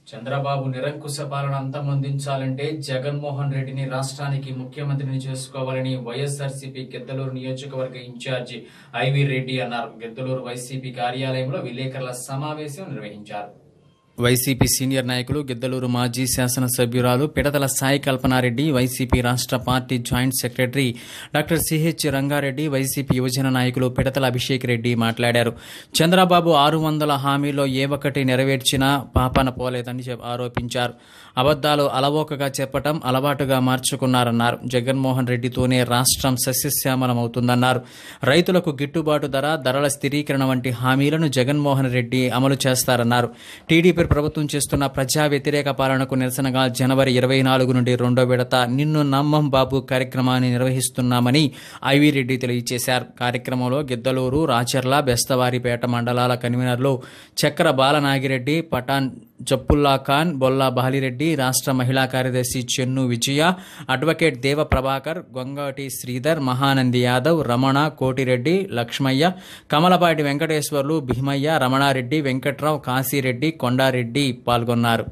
చంద్రబాబు నిరంకుశ పాలన అంతమొందించాలంటే జగన్మోహన్ రెడ్డిని రాష్ట్రానికి ముఖ్యమంత్రిని చేసుకోవాలని వైఎస్ఆర్సీపీ గిద్దలూరు నియోజకవర్గ ఇన్ఛార్జి ఐవి రెడ్డి అన్నారు గిద్దలూరు వైసీపీ కార్యాలయంలో విలేకరుల సమావేశం నిర్వహించారు వైసీపీ సీనియర్ నాయకులు గిద్దలూరు మాజీ శాసనసభ్యురాలు పిడతల సాయి కల్పనారెడ్డి వైసీపీ రాష్ట్ర party joint secretary doctor CH Ranga Reddy YCP యువజన నాయకులు పిడతల అభిషేక్ రెడ్డి మాట్లాడారు చంద్రబాబు ఆరు వందల హామీలో ఏ ఒక్కటి నెరవేర్చినా పాపన పోలేదని చెప్- ఆరోపించారు అబద్దాలు అలవోకగా చెప్పటం అలవాటుగా మార్చుకున్నారన్నారు జగన్మోహన్ రెడ్డితోనే రాష్ట్రం సస్యశ్యామలమవుతుందన్నారు రైతులకు గిట్టుబాటు ధర ధరల స్థిరీకరణ వంటి హామీలను జగన్మోహన్ రెడ్డి అమలు చేస్తారన్నారు టీడీపీ ప్రభుత్వం చేస్తున్న ప్రజా వ్యతిరేక పాలనకు నిరసనగా జనవరి ఇరవై నాలుగు నుండి రెండో విడత నిన్ను నమ్మం బాబు కార్యక్రమాన్ని నిర్వహిస్తున్నామని ఐవి రెడ్డి తెలియజేశారు కార్యక్రమంలో గిద్దలూరు రాచర్ల బెస్తవారిపేట మండలాల కన్వీనర్లు చక్ర బాలనాగిరెడ్డి పఠాన్ జప్పుల్లా ఖాన్ బొల్లా బాలిరెడ్డి రాష్ట్ర మహిళా కార్యదర్శి చెన్ను విజయ అడ్వకేట్ దేవ ప్రభాకర్ గొంగటి శ్రీధర్ మహానంది యాదవ్ రమణ కోటిరెడ్డి లక్ష్మయ్య కమలపాటి వెంకటేశ్వర్లు భీమయ్య రమణారెడ్డి వెంకట్రావు కాశీరెడ్డి కొండారెడ్డి పాల్గొన్నారు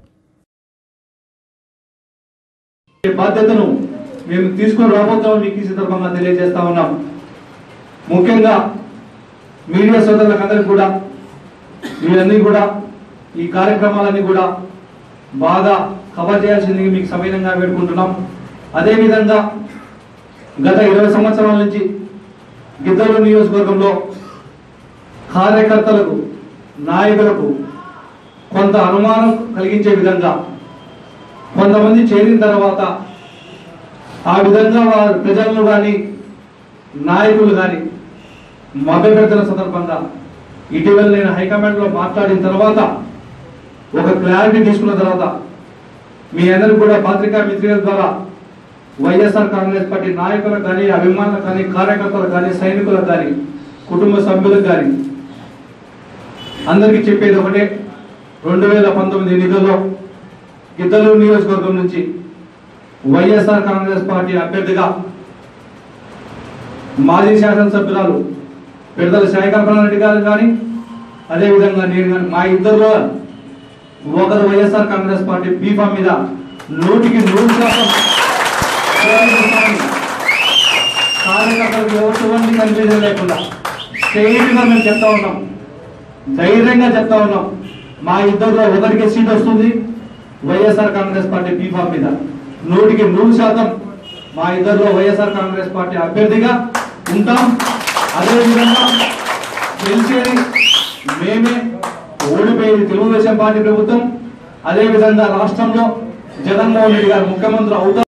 ఈ బాధ్యతను మేము తీసుకొని రాబోతామని మీకు ఈ సందర్భంగా తెలియజేస్తా ఉన్నాం ముఖ్యంగా మీడియా సోదరులకు అందరికీ కూడా మీరన్నీ కూడా ఈ కార్యక్రమాలన్నీ కూడా బాగా కవర్ చేయాల్సింది మీకు సమయంగా వేడుకుంటున్నాం అదేవిధంగా గత ఇరవై సంవత్సరాల నుంచి గిద్దలూరు నియోజకవర్గంలో కార్యకర్తలకు నాయకులకు కొంత అనుమానం కలిగించే విధంగా కొంతమంది చేరిన తర్వాత ఆ విధంగా వారు ప్రజలను కానీ నాయకులు కానీ మభ్యపెడుతున్న సందర్భంగా ఇటీవల నేను హైకమాండ్లో మాట్లాడిన తర్వాత ఒక క్లారిటీ తీసుకున్న తర్వాత మీ అందరికి కూడా పత్రికా మిత్రుల ద్వారా వైఎస్ఆర్ కాంగ్రెస్ పార్టీ నాయకులకు కానీ అభిమానులకు కానీ కార్యకర్తలకు కానీ సైనికులకు కానీ కుటుంబ సభ్యులకు కానీ అందరికీ చెప్పేది ఒకటే రెండు వేల పంతొమ్మిది ఎన్నికల్లో గిద్దలూరు నియోజకవర్గం నుంచి వైఎస్ఆర్ కాంగ్రెస్ పార్టీ అభ్యర్థిగా మాజీ శాసనసభ్యురాలు పిడతల సాయికల్పనారెడ్డి గారు కానీ అదేవిధంగా నేను కానీ మా ఇద్దరులో ఒకరు వైఎస్ఆర్ కాంగ్రెస్ పార్టీ బీఫామ్ మీద నూటికి నూరు శాతం పోరాడుతున్నామని కార్యకర్తలకు ఎటువంటి కన్ఫ్యూజన్ లేకుండా స్ట్రైట్ గా మేము చెప్తా ఉన్నాం ధైర్యంగా చెప్తా ఉన్నాం మా ఇద్దరులో ఒకరికి సీట్ వస్తుంది వైఎస్ఆర్ కాంగ్రెస్ పార్టీ బీఫామ్ మీద నూటికి నూరు శాతం మా ఇద్దరులో వైఎస్ఆర్ కాంగ్రెస్ పార్టీ అభ్యర్థిగా ఉంటాం అదేవిధంగా గెలిచేది మేమే ఓడిపోయేది తెలుగుదేశం పార్టీ ప్రభుత్వం అదేవిధంగా రాష్ట్రంలో జగన్మోహన్ రెడ్డి గారు ముఖ్యమంత్రి అవుతారు